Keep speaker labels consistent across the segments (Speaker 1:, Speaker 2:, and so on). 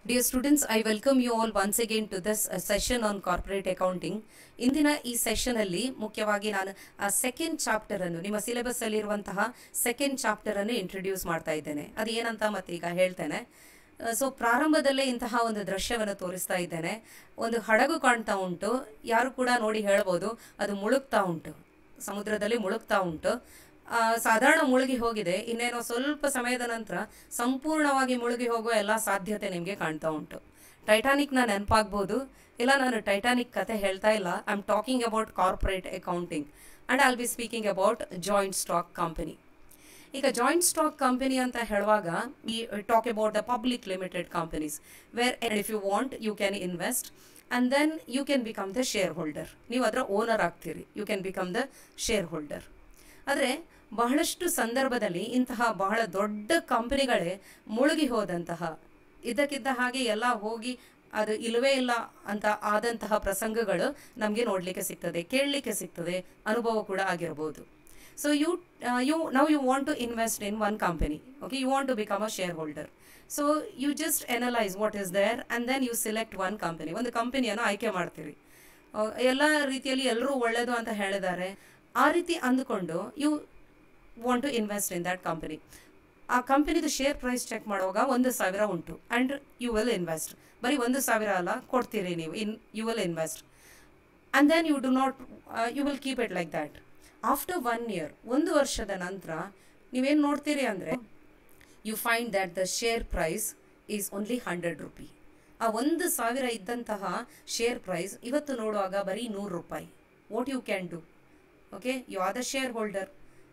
Speaker 1: Dear students, I welcome you all once again to this uh, session on corporate accounting. ಇಂದಿನ ಈ session ಅಲ್ಲಿ ಮುಖ್ಯವಾಗಿ ನಾನು ಆ ಸೆಕೆಂಡ್ ಚಾಪ್ಟರ್ ಅನ್ನು ನಿಮ್ಮ ಸಿಲೆಬಸ್ ಅಲ್ಲಿ ಇರುವಂತಹ ಸೆಕೆಂಡ್ ಚಾಪ್ಟರ್ ಅನ್ನು ಇಂಟ್ರೊಡ್ಯೂಸ್ ಮಾಡ್ತಾ ಇದ್ದೇನೆ ಅದು ಏನಂತ ಮತ್ತೆ ಈಗ ಹೇಳ್ತೇನೆ ಸೊ ಪ್ರಾರಂಭದಲ್ಲೇ ಇಂತಹ ಒಂದು ದೃಶ್ಯವನ್ನು ತೋರಿಸ್ತಾ ಇದ್ದೇನೆ ಒಂದು ಹಡಗು ಕಾಣ್ತಾ ಉಂಟು ಯಾರು ಕೂಡ ನೋಡಿ ಹೇಳ್ಬೋದು ಅದು ಮುಳುಗ್ತಾ ಉಂಟು ಸಮುದ್ರದಲ್ಲಿ ಮುಳುಗ್ತಾ ಉಂಟು ಆ, ಸಾಧಾರಣ ಮುಳುಗಿ ಹೋಗಿದೆ ಇನ್ನೇನೋ ಸ್ವಲ್ಪ ಸಮಯದ ನಂತರ ಸಂಪೂರ್ಣವಾಗಿ ಮುಳುಗಿ ಹೋಗುವ ಎಲ್ಲ ಸಾಧ್ಯತೆ ನಿಮಗೆ ಕಾಣ್ತಾ ಉಂಟು ಟೈಟಾನಿಕ್ನ ನೆನಪಾಗ್ಬೋದು ಇಲ್ಲ ನಾನು ಟೈಟಾನಿಕ್ ಕತೆ ಹೇಳ್ತಾ ಇಲ್ಲ I am talking about corporate accounting and I'll be speaking about joint stock company ಈಗ ಜಾಯಿಂಟ್ ಸ್ಟಾಕ್ ಕಂಪನಿ ಅಂತ ಹೇಳುವಾಗ we talk about the public limited companies where if you want you can invest and then you can become the share holder ನೀವು ಅದರ owner ಆಗ್ತೀರಿ you can become the share holder ಆದರೆ ಬಹಳಷ್ಟು ಸಂದರ್ಭದಲ್ಲಿ ಇಂತಹ ಬಹಳ ದೊಡ್ಡ ಕಂಪನಿಗಳೇ ಮುಳುಗಿ ಹೋದಂತಹ ಇದ್ದಕ್ಕಿದ್ದ ಹಾಗೆ ಎಲ್ಲ ಹೋಗಿ ಅದು ಇಲ್ಲವೇ ಇಲ್ಲ ಅಂತ ಆದಂತಹ ಪ್ರಸಂಗಗಳು ನಮಗೆ ನೋಡಲಿಕ್ಕೆ ಸಿಗ್ತದೆ ಕೇಳಲಿಕ್ಕೆ ಸಿಗ್ತದೆ ಅನುಭವ ಕೂಡ ಆಗಿರ್ಬೋದು so you you know you want to invest in one company okay you want to become a share holder so you just analyse what is there and then you select one company ಒಂದು ಕಂಪನಿಯನ್ನು ಆಯ್ಕೆ ಮಾಡ್ತೀರಿ ಅಹ್, ಎಲ್ಲ ರೀತಿಯಲ್ಲಿ ಎಲ್ಲರೂ ಒಳ್ಳೆಯದು ಅಂತ ಹೇಳಿದ್ದಾರೆ ಆ ರೀತಿ ಅಂದುಕೊಂಡು you want to invest in that company ಆ ಕಂಪನಿದು ಶೇರ್ ಪ್ರೈಸ್ ಚೆಕ್ ಮಾಡುವಾಗ ಒಂದು ಸಾವಿರ ಉಂಟು ಆ್ಯಂಡ್ ಯು ವಿಲ್ ಇನ್ವೆಸ್ಟ್ ಬರೀ ಒಂದು ಸಾವಿರ ಅಲ್ಲ ಕೊಡ್ತೀರಿ ನೀವು in you will invest and then you do not you will keep it like that after one year ಒಂದು ವರ್ಷದ ನಂತರ ನೀವೇನು ನೋಡ್ತೀರಿ ಅಂದರೆ you find that the share price is only hundred rupee ಆ ಒಂದು ಸಾವಿರ ಇದ್ದಂತಹ ಶೇರ್ ಪ್ರೈಸ್ ಇವತ್ತು ನೋಡುವಾಗ ಬರೀ ನೂರು ರೂಪಾಯಿ what you can do okay you are the share holder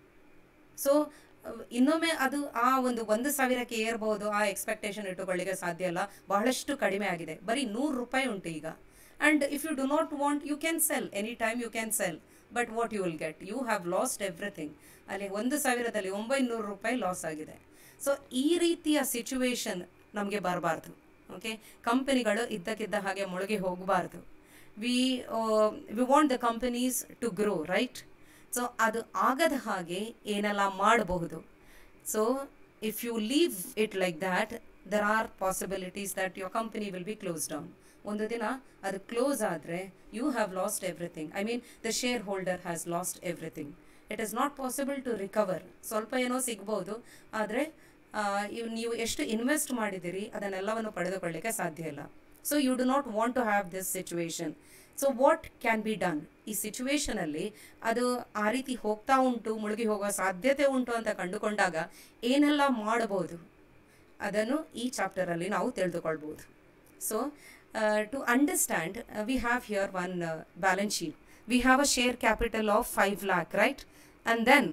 Speaker 1: so ಇನ್ನೊಮ್ಮೆ ಅದು ಆ ಒಂದು ಒಂದು ಸಾವಿರಕ್ಕೆ ಏರ್ಬೋದು ಆ ಎಕ್ಸ್ಪೆಕ್ಟೇಷನ್ ಇಟ್ಟುಕೊಳ್ಳಿಕ್ಕೆ ಸಾಧ್ಯ ಇಲ್ಲ ಬಹಳಷ್ಟು ಕಡಿಮೆ ಆಗಿದೆ ಬರೀ ನೂರು ರೂಪಾಯಿ ಉಂಟು ಈಗ and if you do not want you can sell any time you can sell but what you will get you have lost everything ಅಲ್ಲಿ ಒಂದು ಸಾವಿರದಲ್ಲಿ ಒಂಬೈನೂರು ರೂಪಾಯಿ ಲಾಸ್ ಆಗಿದೆ ಸೊ ಈ ರೀತಿಯ ಸಿಚುವೇಶನ್ ನಮಗೆ ಬರಬಾರ್ದು ಓಕೆ ಕಂಪನಿಗಳು ಇದ್ದಕ್ಕಿದ್ದ ಹಾಗೆ ಮುಳುಗಿ ಹೋಗಬಾರ್ದು we we want the companies to grow right so ಅದು ಆಗದ ಹಾಗೆ ಏನೆಲ್ಲ ಮಾಡಬಹುದು so if you leave it like that there are possibilities that your company will be close down ಒಂದು ದಿನ ಅದು ಕ್ಲೋಸ್ ಆದರೆ you have lost everything I mean the share holder has lost everything it is not possible to recover ಸ್ವಲ್ಪ ಏನೋ ಸಿಗ್ಬೋದು ಆದರೆ ಇವ್ ನೀವು ಎಷ್ಟು ಇನ್ವೆಸ್ಟ್ ಮಾಡಿದಿರಿ ಅದನ್ನೆಲ್ಲವನ್ನು ಪಡೆದುಕೊಳ್ಳಿಕ್ಕೆ ಸಾಧ್ಯ ಇಲ್ಲ so you do not want to have this situation so what can be done ಈ ಸಿಚುವೇಶನಲ್ಲಿ ಅದು ಆ ರೀತಿ ಹೋಗ್ತಾ ಉಂಟು ಮುಳುಗಿ ಹೋಗುವ ಸಾಧ್ಯತೆ ಉಂಟು ಅಂತ ಕಂಡುಕೊಂಡಾಗ ಏನೆಲ್ಲ ಮಾಡಬಹುದು ಅದನ್ನು ಈ ಚಾಪ್ಟರಲ್ಲಿ ನಾವು ತಿಳಿದುಕೊಳ್ಬೋದು so to understand we have here one balance sheet we have a share capital of five lakh right and then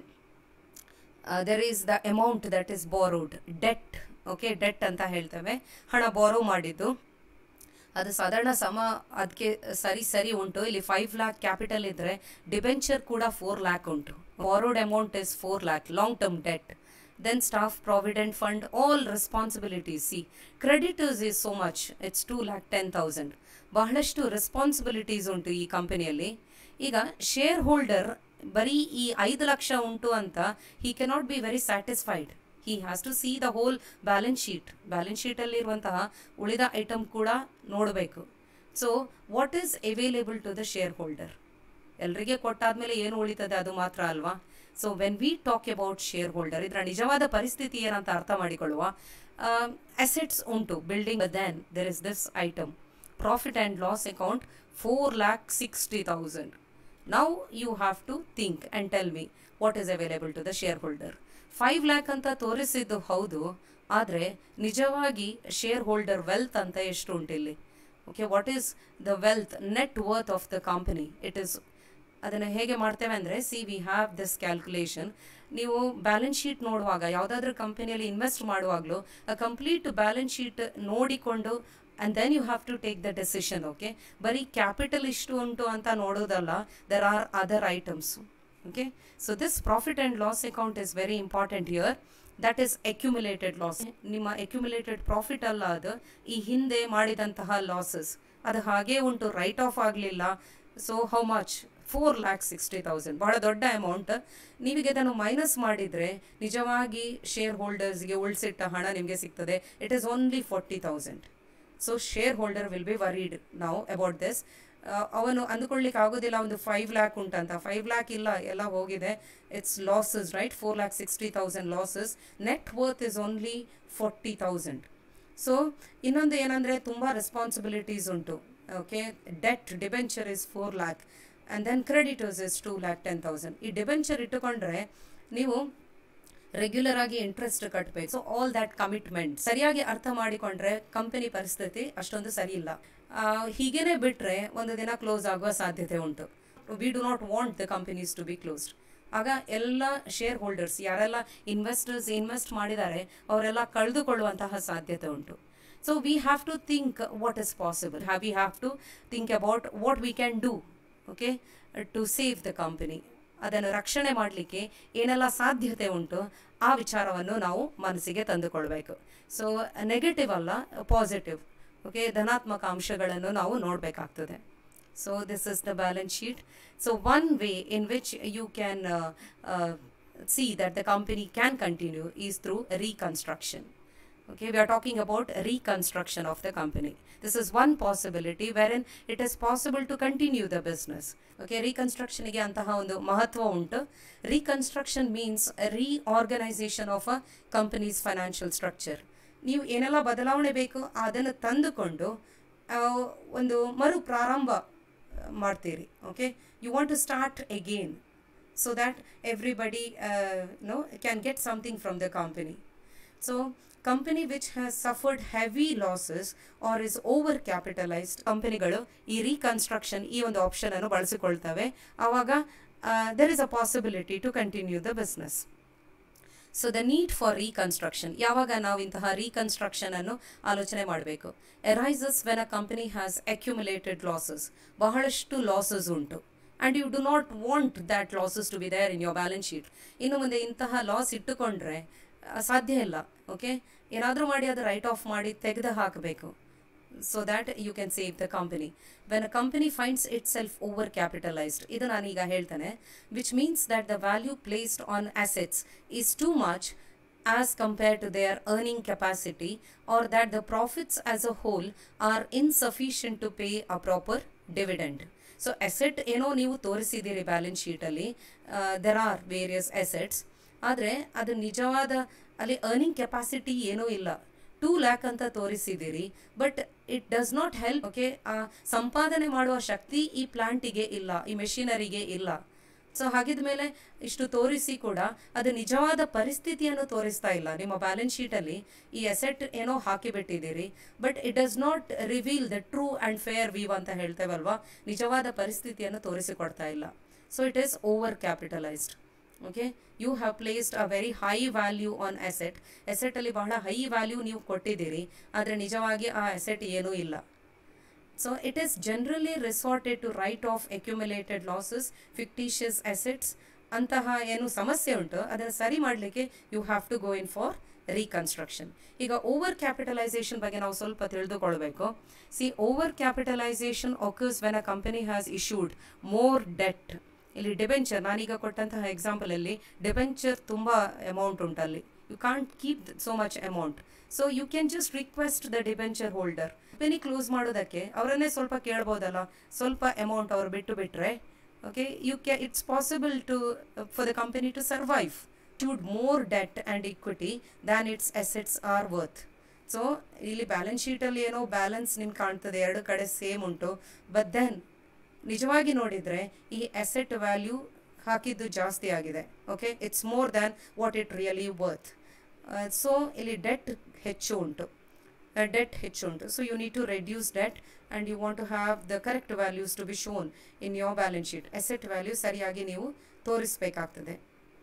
Speaker 1: there is the amount that is borrowed debt okay debt ಅಂತ ಹೇಳ್ತೇವೆ ಹಣ ಬಾರೋ ಮಾಡಿದ್ದು ಅದು ಸಾಧಾರಣ ಸಮ ಅದಕ್ಕೆ ಸರಿ ಸರಿ ಉಂಟು ಇಲ್ಲಿ ಫೈವ್ ಲ್ಯಾಕ್ ಕ್ಯಾಪಿಟಲ್ ಇದ್ದರೆ ಡಿಬೆಂಚರ್ ಕೂಡ ಫೋರ್ ಲ್ಯಾಕ್ ಉಂಟು borrowed amount is four lakh long term debt then staff provident fund all responsibilities see creditors is so much it's two lakh ten thousand ಬಹಳಷ್ಟು ರೆಸ್ಪಾನ್ಸಿಬಿಲಿಟೀಸ್ ಉಂಟು ಈ ಕಂಪನಿಯಲ್ಲಿ ಈಗ ಶೇರ್ ಹೋಲ್ಡರ್ ಬರೀ ಈ ಐದು ಲಕ್ಷ ಉಂಟು ಅಂತ he cannot be very satisfied he has to see the whole balance sheet balance ಶೀಟಲ್ಲಿರುವಂತಹ ಉಳಿದ ಐಟಮ್ ಕೂಡ ನೋಡಬೇಕು so what is available to the share holder ಎಲ್ಲರಿಗೆ ಕೊಟ್ಟಾದ್ಮೇಲೆ ಏನು ಉಳಿತದೆ ಅದು ಮಾತ್ರ ಅಲ್ವಾ so when we talk about share holder ಇದರ ನಿಜವಾದ ಪರಿಸ್ಥಿತಿ ಏನಂತ ಅರ್ಥ ಮಾಡಿಕೊಳ್ಳುವ ಅಸೆಟ್ಸ್ ಉಂಟು building then there is this item profit and loss account four lakh sixty thousand now you have to think and tell me what is available to the share holder five lakh ಅಂತ ತೋರಿಸಿದ್ದು ಹೌದು ಆದರೆ ನಿಜವಾಗಿ ಶೇರ್ ಹೋಲ್ಡರ್ ವೆಲ್ತ್ ಅಂತ ಎಷ್ಟು ಉಂಟು ಇಲ್ಲಿ okay what is the wealth net worth of the company it is ಅದನ್ನು ಹೇಗೆ ಮಾಡ್ತೇವೆ ಅಂದರೆ see we have this calculation ನೀವು ಬ್ಯಾಲೆನ್ಸ್ ಶೀಟ್ ನೋಡುವಾಗ ಯಾವುದಾದ್ರೂ ಕಂಪನಿಯಲ್ಲಿ ಇನ್ವೆಸ್ಟ್ ಮಾಡುವಾಗಲೂ ಆ ಕಂಪ್ಲೀಟ್ ಬ್ಯಾಲೆನ್ಸ್ ಶೀಟ್ ನೋಡಿಕೊಂಡು and then you have to take the decision okay ಬರೀ ಕ್ಯಾಪಿಟಲ್ ಇಷ್ಟು ಉಂಟು ಅಂತ ನೋಡೋದಲ್ಲ there are other items okay so this profit and loss account is very important here that is accumulated loss ನಿಮ್ಮ accumulated profit ಅಲ್ಲ ಅದು ಈ ಹಿಂದೆ ಮಾಡಿದಂತಹ ಲಾಸಸ್ ಅದು ಹಾಗೇ ಉಂಟು ರೈಟ್ ಆಫ್ ಆಗಲಿಲ್ಲ so how much four lakh sixty thousand ಬಹಳ ದೊಡ್ಡ ಅಮೌಂಟ್ ನೀವೀಗ ಇದನ್ನು ಮೈನಸ್ ಮಾಡಿದರೆ ನಿಜವಾಗಿ ಶೇರ್ ಹೋಲ್ಡರ್ಸ್ಗೆ ಉಳಿಸಿಟ್ಟ ಹಣ ನಿಮಗೆ ಸಿಗ್ತದೆ it is only forty thousand so share holder will be worried ನಾವು ಅಬೌಟ್ ದಿಸ್ ಅವನು ಅಂದುಕೊಳ್ಳಿಕ್ಕೆ ಆಗೋದಿಲ್ಲ ಒಂದು ಫೈವ್ ಲ್ಯಾಕ್ ಉಂಟಂತ ಫೈವ್ ಲ್ಯಾಕ್ ಇಲ್ಲ ಎಲ್ಲ ಹೋಗಿದೆ it's losses right four lakh sixty thousand losses net worth is only forty thousand so ಇನ್ನೊಂದು ಏನಂದರೆ ತುಂಬ ರೆಸ್ಪಾನ್ಸಿಬಿಲಿಟೀಸ್ ಉಂಟು okay debt debenture is four lakh and then creditors is two lakh ten thousand ಈ ಡಿಬೆಂಚರ್ ಇಟ್ಟುಕೊಂಡ್ರೆ ನೀವು ರೆಗ್ಯುಲರ್ ಆಗಿ ಇಂಟ್ರೆಸ್ಟ್ ಕಟ್ಟಬೇಕು ಸೊ ಆಲ್ ದ್ಯಾಟ್ ಕಮಿಟ್ಮೆಂಟ್ ಸರಿಯಾಗಿ ಅರ್ಥ ಮಾಡಿಕೊಂಡ್ರೆ ಕಂಪನಿ ಪರಿಸ್ಥಿತಿ ಅಷ್ಟೊಂದು ಸರಿ ಇಲ್ಲ ಹೀಗೇನೆ ಬಿಟ್ಟರೆ ಒಂದು ದಿನ ಕ್ಲೋಸ್ ಆಗುವ ಸಾಧ್ಯತೆ ಉಂಟು we do not want the companies to be closed ಆಗ ಎಲ್ಲ ಶೇರ್ ಹೋಲ್ಡರ್ಸ್ ಯಾರೆಲ್ಲ ಇನ್ವೆಸ್ಟರ್ಸ್ ಇನ್ವೆಸ್ಟ್ ಮಾಡಿದ್ದಾರೆ ಅವರೆಲ್ಲ ಕಳೆದುಕೊಳ್ಳುವಂತಹ ಸಾಧ್ಯತೆ ಉಂಟು so we have to think what is possible have we have to think about what we can do okay to save the company ಅದನ್ನು ರಕ್ಷಣೆ ಮಾಡಲಿಕ್ಕೆ ಏನೆಲ್ಲ ಸಾಧ್ಯತೆ ಉಂಟು ಆ ವಿಚಾರವನ್ನು ನಾವು ಮನಸ್ಸಿಗೆ ತಂದುಕೊಳ್ಬೇಕು ಸೊ ನೆಗೆಟಿವ್ ಅಲ್ಲ ಪಾಸಿಟಿವ್ ಓಕೆ ಧನಾತ್ಮಕ ಅಂಶಗಳನ್ನು ನಾವು ನೋಡಬೇಕಾಗ್ತದೆ so this is the balance sheet so one way in which you can see that the company can continue is through reconstruction okay we are talking about reconstruction of the company this is one possibility wherein it is possible to continue the business okay reconstruction ಗೆ ಅಂತಹ ಒಂದು ಮಹತ್ವ ಉಂಟು reconstruction means a reorganization of a company's financial structure ನೀವು ಏನೆಲ್ಲ ಬದಲಾವಣೆ ಬೇಕು ಅದನ್ನು ತಂದುಕೊಂಡು ಆ, ಒಂದು ಮರು ಪ್ರಾರಂಭ ಮಾಡ್ತೀರಿ okay you want to start again so that everybody uh, know can get something from the company so company which has suffered heavy losses or is over capitalized ಕಂಪನಿಗಳು ಈ ರೀಕನ್ಸ್ಟ್ರಕ್ಷನ್ ಈ ಒಂದು ಆಪ್ಷನ್ ಅನ್ನು ಬಳಸಿಕೊಳ್ತವೆ ಆವಾಗ there is a possibility to continue the business so the need for reconstruction ಯಾವಾಗ ನಾವು ಇಂತಹ ರೀಕನ್ಸ್ಟ್ರಕ್ಷನ್ ಅನ್ನು ಆಲೋಚನೆ ಮಾಡಬೇಕು arises when a company has accumulated losses ಬಹಳಷ್ಟು ಲಾಸಸ್ ಉಂಟು and you do not want that losses to be there in your balance sheet ಇನ್ನು ಮುಂದೆ ಇಂತಹ ಲಾಸ್ ಇಟ್ಟುಕೊಂಡ್ರೆ ಆ, ಸಾಧ್ಯ ಇಲ್ಲ ಓಕೆ ಏನಾದರೂ ಮಾಡಿ ಅದು ರೈಟ್ ಆಫ್ ಮಾಡಿ ತೆಗೆದು ಹಾಕಬೇಕು so that you can save the company when a company finds itself over capitalised ಇದು ನಾನೀಗ ಹೇಳ್ತೇನೆ which means that the value placed on assets is too much as compared to their earning capacity or that the profits as a whole are insufficient to pay a proper dividend. So asset ಏನೋ ನೀವು ತೋರಿಸಿದ್ದೀರಿ balance ಶೀಟಲ್ಲಿ there are various assets ಆದರೆ ಅದು ನಿಜವಾದ ಅಲ್ಲಿ earning capacity ಏನೂ ಇಲ್ಲ ಟೂ ಲ್ಯಾಕ್ ಅಂತ ತೋರಿಸಿದ್ದೀರಿ but it does not help okay ಸಂಪಾದನೆ ಮಾಡುವ ಶಕ್ತಿ ಈ ಪ್ಲಾಂಟಿಗೆ ಇಲ್ಲ ಈ ಮೆಷಿನರಿಗೆ ಇಲ್ಲ ಸೊ ಹಾಗಿದ್ಮೇಲೆ ಇಷ್ಟು ತೋರಿಸಿ ಕೂಡ ಅದು ನಿಜವಾದ ಪರಿಸ್ಥಿತಿಯನ್ನು ತೋರಿಸ್ತಾ ಇಲ್ಲ ನಿಮ್ಮ ಬ್ಯಾಲೆನ್ಸ್ ಶೀಟಲ್ಲಿ ಈ ಅಸೆಟ್ ಏನೋ ಹಾಕಿಬಿಟ್ಟಿದ್ದೀರಿ but it does not reveal the true and fair view ಅಂತ ಹೇಳ್ತೇವಲ್ವಾ ನಿಜವಾದ ಪರಿಸ್ಥಿತಿಯನ್ನು ತೋರಿಸಿಕೊಡ್ತಾ ಇಲ್ಲ so it is over capitalised okay you have placed a very high value on asset ಅಸೆಟಲ್ಲಿ ಬಹಳ ಹೈ ವ್ಯಾಲ್ಯೂ ನೀವು ಕೊಟ್ಟಿದ್ದೀರಿ ಆದರೆ ನಿಜವಾಗಿ ಆ ಅಸೆಟ್ ಏನೂ ಇಲ್ಲ so it is generally resorted to write off accumulated losses fictitious assets ಅಂತಹ ಏನು ಸಮಸ್ಯೆ ಉಂಟು ಅದನ್ನು ಸರಿ ಮಾಡಲಿಕ್ಕೆ you have to go in for reconstruction ಈಗ ಓವರ್ ಕ್ಯಾಪಿಟಲೈಸೇಷನ್ ಬಗ್ಗೆ ನಾವು ಸ್ವಲ್ಪ ತಿಳಿದುಕೊಳ್ಬೇಕು see over capitalisation occurs when a company has issued more debt ಇಲ್ಲಿ ಡಿಬೆಂಚರ್ ನಾನೀಗ ಕೊಟ್ಟಂತಹ ಎಕ್ಸಾಂಪಲಲ್ಲಿ ಡಿಬೆಂಚರ್ ತುಂಬ ಅಮೌಂಟ್ ಉಂಟಲ್ಲಿ you can't keep so much amount so you can just request the debenture holder company close ಮಾಡೋದಕ್ಕೆ ಅವರನ್ನೇ ಸ್ವಲ್ಪ ಕೇಳ್ಬೋದಲ್ಲ ಸ್ವಲ್ಪ ಅಮೌಂಟ್ ಅವ್ರು ಬಿಟ್ಟು ಬಿಟ್ಟರೆ okay you can it's possible to for the company to survive should more debt and equity than its assets are worth so ಇಲ್ಲಿ balance ಶೀಟಲ್ಲಿ ಏನೋ ಬ್ಯಾಲೆನ್ಸ್ ನಿಮ್ಗೆ ಕಾಣ್ತದೆ ಎರಡು ಕಡೆ ಸೇಮ್ ಉಂಟು ಬಟ್ ದೆನ್ ನಿಜವಾಗಿ ನೋಡಿದರೆ ಈ ಅಸೆಟ್ ವ್ಯಾಲ್ಯೂ ಹಾಕಿದ್ದು ಜಾಸ್ತಿ ಆಗಿದೆ okay it's more than what it really worth so ಇಲ್ಲಿ ಡೆಟ್ ಹೆಚ್ಚು ಉಂಟು ಡೆಟ್ ಹೆಚ್ಚು ಉಂಟು so you need to reduce debt and you want to have the correct values to be shown in your balance sheet asset value ಸರಿಯಾಗಿ ನೀವು ತೋರಿಸಬೇಕಾಗ್ತದೆ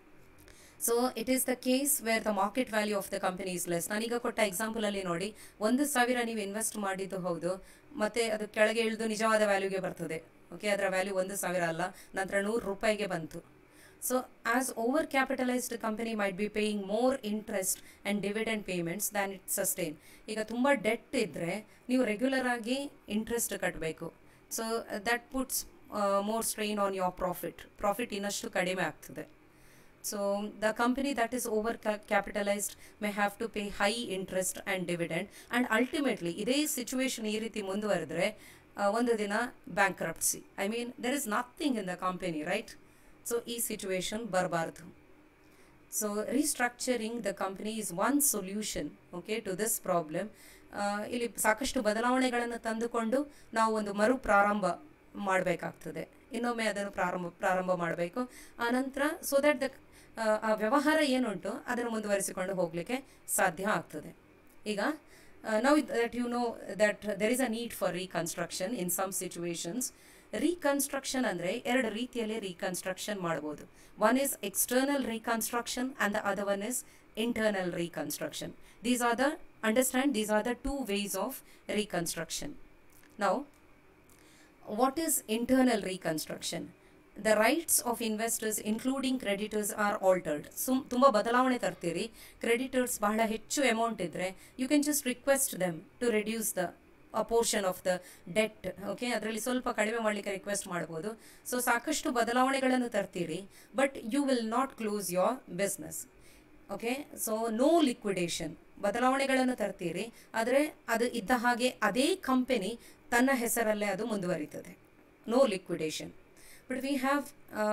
Speaker 1: so it is the case where the market value of the company is less ನಾನೀಗ ಕೊಟ್ಟ ಎಕ್ಸಾಂಪಲಲ್ಲಿ ನೋಡಿ ಒಂದು ಸಾವಿರ ನೀವು invest ಮಾಡಿದ್ದು ಹೌದು ಮತ್ತು ಅದು ಕೆಳಗೆ ಇಳಿದು ನಿಜವಾದ ವ್ಯಾಲ್ಯೂಗೆ ಬರ್ತದೆ ಓಕೆ ಅದರ ವ್ಯಾಲ್ಯೂ ಒಂದು ಸಾವಿರ ಅಲ್ಲ ನಂತರ ನೂರು ರೂಪಾಯಿಗೆ ಬಂತು so as over capitalised company might be paying more interest and dividend payments than it sustain ಈಗ ತುಂಬ ಡೆಟ್ ಇದ್ದರೆ ನೀವು ರೆಗ್ಯುಲರ್ ಆಗಿ ಇಂಟ್ರೆಸ್ಟ್ ಕಟ್ಟಬೇಕು so that puts more strain on your profit profit ಇನ್ನಷ್ಟು ಕಡಿಮೆ ಆಗ್ತದೆ So the company that is over ca- capitalized may have to pay high interest and dividend and ultimately ಇದೇ ಸಿಚುವೇಶನ್ ಈ ರೀತಿ ಮುಂದುವರೆದ್ರೆ ಆ, ಒಂದು ದಿನ bankruptcy I mean there is nothing in the company right so ಈ ಸಿಚುವೇಶನ್ ಬರಬಾರ್ದು so restructuring the company is one solution okay to this problem ಇಲ್ಲಿ ಸಾಕಷ್ಟು ಬದಲಾವಣೆಗಳನ್ನು ತಂದುಕೊಂಡು ನಾವು ಒಂದು ಮರು ಪ್ರಾರಂಭ ಮಾಡಬೇಕಾಗ್ತದೆ ಇನ್ನೊಮ್ಮೆ ಅದನ್ನು ಪ್ರಾರಂಭ ಪ್ರಾರಂಭ ಮಾಡಬೇಕು ಆನಂತರ ಸೊ ದ್ಯಾಟ್ ದ ಆ ವ್ಯವಹಾರ ಏನುಂಟು ಅದನ್ನು ಮುಂದುವರಿಸಿಕೊಂಡು ಹೋಗಲಿಕ್ಕೆ ಸಾಧ್ಯ ಆಗ್ತದೆ ಈಗ now that you know that there is a need for reconstruction in some situations reconstruction ಅಂದರೆ ಎರಡು ರೀತಿಯಲ್ಲಿ ರೀಕನ್ಸ್ಟ್ರಕ್ಷನ್ ಮಾಡ್ಬೋದು one is external reconstruction and the other one is internal reconstruction these are the understand these are the two ways of reconstruction ನಾವು what is internal reconstruction the rights of investors including creditors are altered ಸುಮ್ ತುಂಬ ಬದಲಾವಣೆ ತರ್ತೀರಿ creditors ಬಹಳ ಹೆಚ್ಚು amount ಇದ್ದರೆ you can just request them to reduce the a portion of the debt okay ಅದರಲ್ಲಿ ಸ್ವಲ್ಪ ಕಡಿಮೆ ಮಾಡಲಿಕ್ಕೆ ರಿಕ್ವೆಸ್ಟ್ ಮಾಡ್ಬೋದು ಸೊ ಸಾಕಷ್ಟು ಬದಲಾವಣೆಗಳನ್ನು ತರ್ತೀರಿ but you will not close your business okay so no liquidation ಬದಲಾವಣೆಗಳನ್ನು ತರ್ತೀರಿ ಆದರೆ ಅದು ಇದ್ದ ಹಾಗೆ ಅದೇ ಕಂಪನಿ ತನ್ನ ಹೆಸರಲ್ಲೇ ಅದು ಮುಂದುವರಿತದೆ no liquidation but we have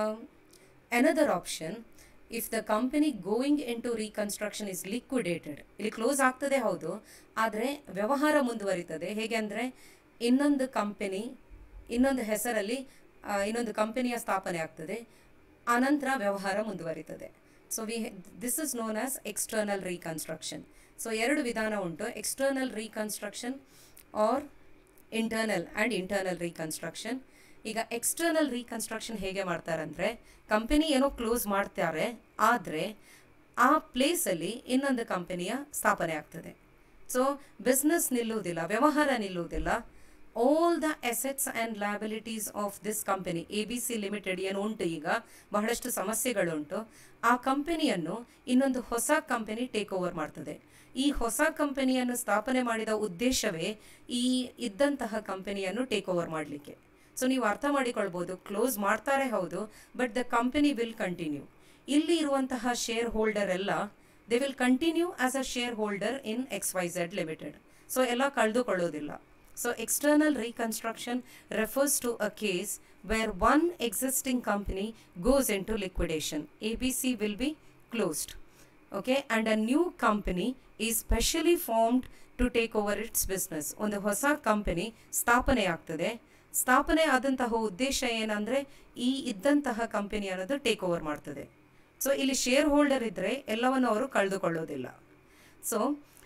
Speaker 1: another option if the company going into reconstruction is liquidated ಇಲ್ಲಿ ಕ್ಲೋಸ್ ಆಗ್ತದೆ ಹೌದು ಆದರೆ ವ್ಯವಹಾರ ಮುಂದುವರಿತದೆ ಹೇಗೆ ಅಂದರೆ ಇನ್ನೊಂದು ಕಂಪನಿ ಇನ್ನೊಂದು ಹೆಸರಲ್ಲಿ ಆ, ಇನ್ನೊಂದು ಕಂಪನಿಯ ಸ್ಥಾಪನೆ ಆಗ್ತದೆ ಆನಂತರ ವ್ಯವಹಾರ ಮುಂದುವರಿತದೆ so we this is known as external reconstruction so ಎರಡು ವಿಧಾನ ಉಂಟು external reconstruction or internal and internal reconstruction ಈಗ ಎಕ್ಸ್ಟರ್ನಲ್ ರೀಕನ್ಸ್ಟ್ರಕ್ಷನ್ ಹೇಗೆ ಮಾಡ್ತಾರೆ ಅಂದರೆ ಕಂಪನಿ ಏನೋ ಕ್ಲೋಸ್ ಮಾಡ್ತಾರೆ ಆದರೆ ಆ ಪ್ಲೇಸಲ್ಲಿ ಇನ್ನೊಂದು ಕಂಪನಿಯ ಸ್ಥಾಪನೆ ಆಗ್ತದೆ ಸೊ ಬಿಸ್ನೆಸ್ ನಿಲ್ಲುವುದಿಲ್ಲ ವ್ಯವಹಾರ ನಿಲ್ಲುವುದಿಲ್ಲ all the assets and liabilities of this company A B C limited ಏನು ಉಂಟು ಈಗ ಬಹಳಷ್ಟು ಸಮಸ್ಯೆಗಳುಂಟು ಆ ಕಂಪನಿಯನ್ನು ಇನ್ನೊಂದು ಹೊಸ ಕಂಪನಿ ಟೇಕ್ ಓವರ್ ಮಾಡ್ತದೆ ಈ ಹೊಸ ಕಂಪನಿಯನ್ನು ಸ್ಥಾಪನೆ ಮಾಡಿದ ಉದ್ದೇಶವೇ ಈ ಇದ್ದಂತಹ ಕಂಪನಿಯನ್ನು ಟೇಕ್ ಓವರ್ ಮಾಡಲಿಕ್ಕೆ ಸೊ ನೀವು ಅರ್ಥ ಮಾಡಿಕೊಳ್ಬೋದು ಕ್ಲೋಸ್ ಮಾಡ್ತಾರೆ ಹೌದು but the company will continue ಇಲ್ಲಿ ಇರುವಂತಹ ಶೇರ್ ಹೋಲ್ಡರ್ ಎಲ್ಲ they will continue as a share shareholder in X Y Z limited so ಎಲ್ಲ ಕಳೆದುಕೊಳ್ಳೋದಿಲ್ಲ so external reconstruction refers to a case where one existing company goes into liquidation A B C will be closed okay and a new company is specially formed to take over its business ಒಂದು ಹೊಸ company ಸ್ಥಾಪನೆ ಆಗ್ತದೆ ಸ್ಥಾಪನೆ ಆದಂತಹ ಉದ್ದೇಶ ಏನಂದರೆ ಈ ಇದ್ದಂತಹ ಕಂಪನಿ ಅನ್ನೋದು ಟೇಕ್ ಓವರ್ ಮಾಡ್ತದೆ ಸೊ ಇಲ್ಲಿ ಶೇರ್ ಹೋಲ್ಡರ್ ಇದ್ದರೆ ಎಲ್ಲವನ್ನು ಅವರು ಕಳೆದುಕೊಳ್ಳೋದಿಲ್ಲ ಸೊ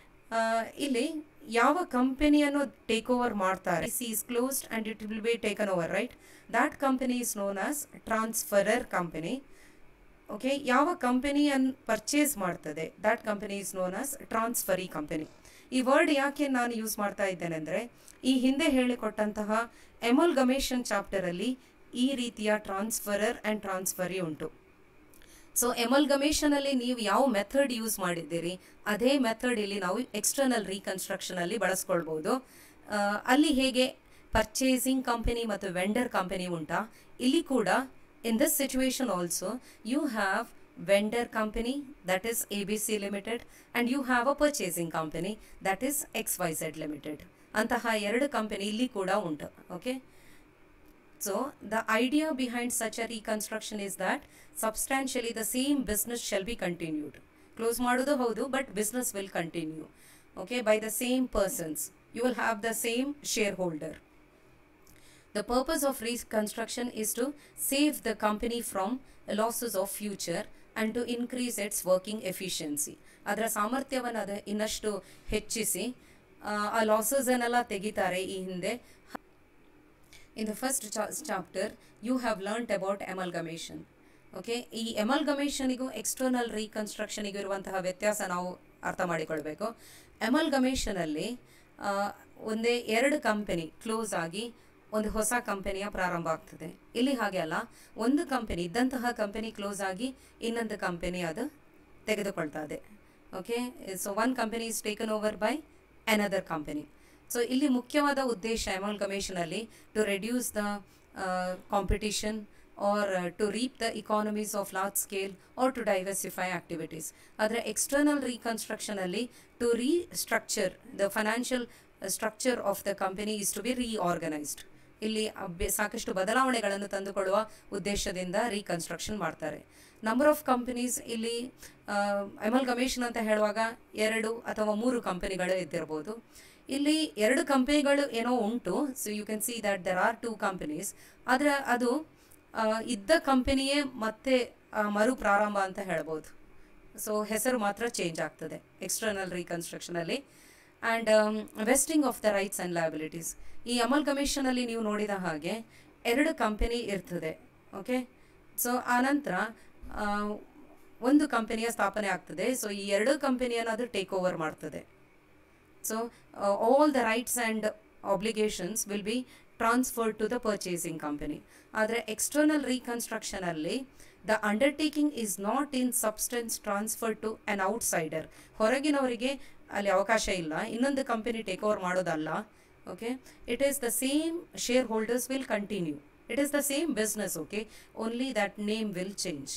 Speaker 1: ಇಲ್ಲಿ ಯಾವ ಕಂಪನಿಯನ್ನು ಟೇಕ್ ಓವರ್ ಮಾಡ್ತಾರೆ C is closed and it will be taken over right that company is known as transferor company okay ಯಾವ ಕಂಪನಿಯನ್ನು ಪರ್ಚೇಸ್ ಮಾಡ್ತದೆ that company is known as transferee company ಈ ವರ್ಡ್ ಯಾಕೆ ನಾನು ಯೂಸ್ ಮಾಡ್ತಾ ಇದ್ದೇನೆ ಅಂದರೆ ಈ ಹಿಂದೆ ಹೇಳಿಕೊಟ್ಟಂತಹ ಎಮಲ್ಗಮೇಷನ್ ಚಾಪ್ಟರಲ್ಲಿ ಈ ರೀತಿಯ ಟ್ರಾನ್ಸ್ಫರರ್ ಆ್ಯಂಡ್ ಟ್ರಾನ್ಸ್ಫರಿ ಉಂಟು ಸೊ ಎಮಲ್ಗಮೇಷನಲ್ಲಿ ನೀವು ಯಾವ ಮೆಥಡ್ ಯೂಸ್ ಮಾಡಿದ್ದೀರಿ ಅದೇ ಮೆಥಡ್ ಇಲ್ಲಿ ನಾವು ಎಕ್ಸ್ಟರ್ನಲ್ ರೀಕನ್ಸ್ಟ್ರಕ್ಷನಲ್ಲಿ ಬಳಸ್ಕೊಳ್ಬೋದು ಆ, ಅಲ್ಲಿ ಹೇಗೆ ಪರ್ಚೇಸಿಂಗ್ ಕಂಪನಿ ಮತ್ತು ವೆಂಡರ್ ಕಂಪನಿ ಉಂಟಾ ಇಲ್ಲಿ ಕೂಡ in this situation also you have vendor company that is A B C limited and you have a purchasing company that is X Y Z limited ಅಂತಹ ಎರಡು company ಇಲ್ಲಿ ಕೂಡ ಉಂಟು okay So, the idea behind such a reconstruction is that substantially the same business shall be continued. Close ಮಾಡೋದು ಹೌದು but business will continue. Okay, by the same persons. You will have the same shareholder. The purpose of reconstruction is to save the company from losses of future and to increase its working efficiency. ಅದರ ಸಾಮರ್ಥ್ಯವನ್ನು ಅದು ಇನ್ನಷ್ಟು ಹೆಚ್ಚಿಸಿ ಆ, ಆ ಲಾಸಸನ್ನೆಲ್ಲ ತೆಗಿತಾರೆ ಈ ಹಿಂದೆ In the first cha- chapter, you have learnt about amalgamation. Okay ಈ ಎಮಲ್ಗಮೇಷನಿಗೂ ಎಕ್ಸ್ಟರ್ನಲ್ ರೀಕನ್ಸ್ಟ್ರಕ್ಷನಿಗೂ ಇರುವಂತಹ ವ್ಯತ್ಯಾಸ ನಾವು ಅರ್ಥ ಮಾಡಿಕೊಳ್ಬೇಕು ಎಮಲ್ಗಮೇಷನಲ್ಲಿ ಒಂದೇ ಎರಡು ಕಂಪನಿ ಕ್ಲೋಸ್ ಆಗಿ ಒಂದು ಹೊಸ ಕಂಪನಿಯ ಪ್ರಾರಂಭ ಆಗ್ತದೆ ಇಲ್ಲಿ ಹಾಗೆ ಅಲ್ಲ ಒಂದು ಕಂಪನಿ ಇದ್ದಂತಹ ಕಂಪನಿ ಕ್ಲೋಸ್ ಆಗಿ ಇನ್ನೊಂದು ಕಂಪನಿ ಅದು ತೆಗೆದುಕೊಳ್ತದೆ okay so one company is taken over by another company so ಇಲ್ಲಿ ಮುಖ್ಯವಾದ ಉದ್ದೇಶ ಎಮಲ್ಗಮೇಷನಲ್ಲಿ to reduce the competition or uh, to reap the economies of large scale or to diversify activities. ಆದರೆ external ರೀಕನ್ಸ್ಟ್ರಕ್ಷನಲ್ಲಿ to restructure the financial structure of the company is to be reorganised ಇಲ್ಲಿ ಅಭ್ಯ- ಸಾಕಷ್ಟು ಬದಲಾವಣೆಗಳನ್ನು ತಂದುಕೊಳ್ಳುವ ಉದ್ದೇಶದಿಂದ ರೀಕನ್ಸ್ಟ್ರಕ್ಷನ್ ಮಾಡ್ತಾರೆ number of companies ಇಲ್ಲಿ ಎಮಲ್ಗಮೇಷನ್ ಅಂತ ಹೇಳುವಾಗ ಎರಡು ಅಥವಾ ಮೂರು ಕಂಪನಿಗಳು ಇದ್ದಿರ್ಬೋದು ಇಲ್ಲಿ ಎರಡು ಕಂಪನಿಗಳು ಏನೋ ಉಂಟು so you can see that there are two companies ಆದರೆ ಅದು ಆ, ಇದ್ದ ಕಂಪನಿಯೇ ಮತ್ತೆ ಆ, ಮರು ಪ್ರಾರಂಭ ಅಂತ ಹೇಳ್ಬೋದು ಸೊ ಹೆಸರು ಮಾತ್ರ ಚೇಂಜ್ ಆಗ್ತದೆ ಎಕ್ಸ್ಟರ್ನಲ್ ರೀಕನ್ಸ್ಟ್ರಕ್ಷನಲ್ಲಿ and vesting of the rights and liabilities ಈ ಅಮಲ್ ಕಮಿಷನಲ್ಲಿ ನೀವು ನೋಡಿದ ಹಾಗೆ ಎರಡು ಕಂಪನಿ ಇರ್ತದೆ ಓಕೆ ಸೊ ಆನಂತರ ಆ, ಒಂದು ಕಂಪನಿಯ ಸ್ಥಾಪನೆ ಆಗ್ತದೆ ಸೊ ಈ ಎರಡು ಕಂಪನಿಯನ್ನು ಅದು ಟೇಕ್ ಓವರ್ ಮಾಡ್ತದೆ so all the rights and obligations will be transferred to the purchasing company ಆದರೆ ಎಕ್ಸ್ಟರ್ನಲ್ ರೀಕನ್ಸ್ಟ್ರಕ್ಷನಲ್ಲಿ the undertaking is not in substance transfer to an outsider ಹೊರಗಿನವರಿಗೆ ಅಲ್ಲಿ ಅವಕಾಶ ಇಲ್ಲ ಇನ್ನೊಂದು ಕಂಪನಿ ಟೇಕ್ ಓವರ್ ಮಾಡೋದಲ್ಲ okay it is the same shareholders will continue it is the same business okay only that name will change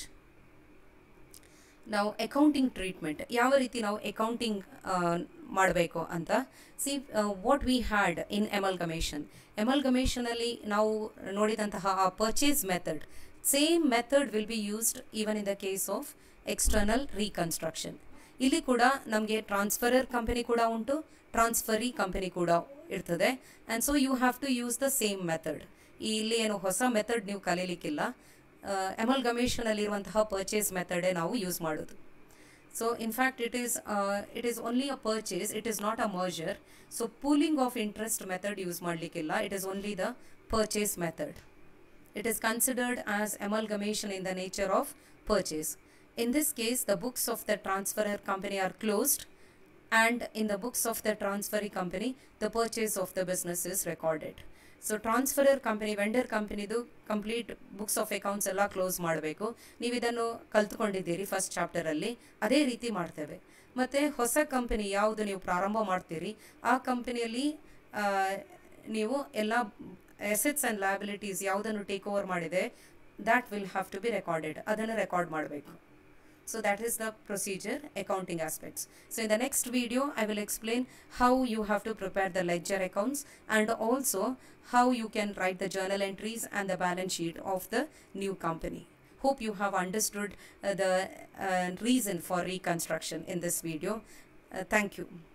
Speaker 1: ನಾವು accounting treatment ಯಾವ ರೀತಿ ನಾವು ಅಕೌಂಟಿಂಗ್ ಮಾಡಬೇಕು ಅಂತ see what we had in amalgamation ಎಮಲ್ಗಮೇಷನಲ್ಲಿ ನಾವು ನೋಡಿದಂತಹ ಆ purchase method same method will be used even in the case of external reconstruction ಇಲ್ಲಿ ಕೂಡ ನಮಗೆ ಟ್ರಾನ್ಸ್ಫರರ್ ಕಂಪನಿ ಕೂಡ ಉಂಟು ಟ್ರಾನ್ಸ್ಫರಿ ಕಂಪನಿ ಕೂಡ ಇರ್ತದೆ and so you have to use the same method ಇಲ್ಲಿ ಏನು ಹೊಸ ಮೆಥಡ್ ನೀವು ಕಲೀಲಿಕ್ಕಿಲ್ಲ ಎಮಲ್ಗಮೇಷನಲ್ಲಿರುವಂತಹ ಪರ್ಚೇಸ್ ಮೆಥಡೇ ನಾವು ಯೂಸ್ ಮಾಡೋದು so in fact it is it is only a purchase it is not a merger so pooling of interest method use ಮಾಡಲಿಕ್ಕಿಲ್ಲ it is only the purchase method it is considered as amalgamation in the nature of purchase. In this case, the books of the transferor company are closed and in the books of the transferee company, the purchase of the business is recorded. So transferor company vendor ಕಂಪನಿದು complete books of accounts ಎಲ್ಲ close ಮಾಡಬೇಕು ನೀವು ಇದನ್ನು ಕಲ್ತ್ಕೊಂಡಿದ್ದೀರಿ first ಚಾಪ್ಟರಲ್ಲಿ ಅದೇ ರೀತಿ ಮಾಡ್ತೇವೆ ಮತ್ತು ಹೊಸ ಕಂಪನಿ ಯಾವುದು ನೀವು ಪ್ರಾರಂಭ ಮಾಡ್ತೀರಿ ಆ ಕಂಪನಿಯಲ್ಲಿ ನೀವು ಎಲ್ಲ ಎಸೆಟ್ಸ್ ಆ್ಯಂಡ್ ಲಯಬಿಲಿಟೀಸ್ ಯಾವುದನ್ನು ಟೇಕ್ ಓವರ್ ಮಾಡಿದೆ that will have to be recorded ಅದನ್ನು ರೆಕಾರ್ಡ್ ಮಾಡಬೇಕು So that is the procedure, accounting aspects. So in the next video, I will explain how you have to prepare the ledger accounts and also how you can write the journal entries and the balance sheet of the new company. Hope you have understood uh, the uh, reason for reconstruction in this video. Uh, thank you.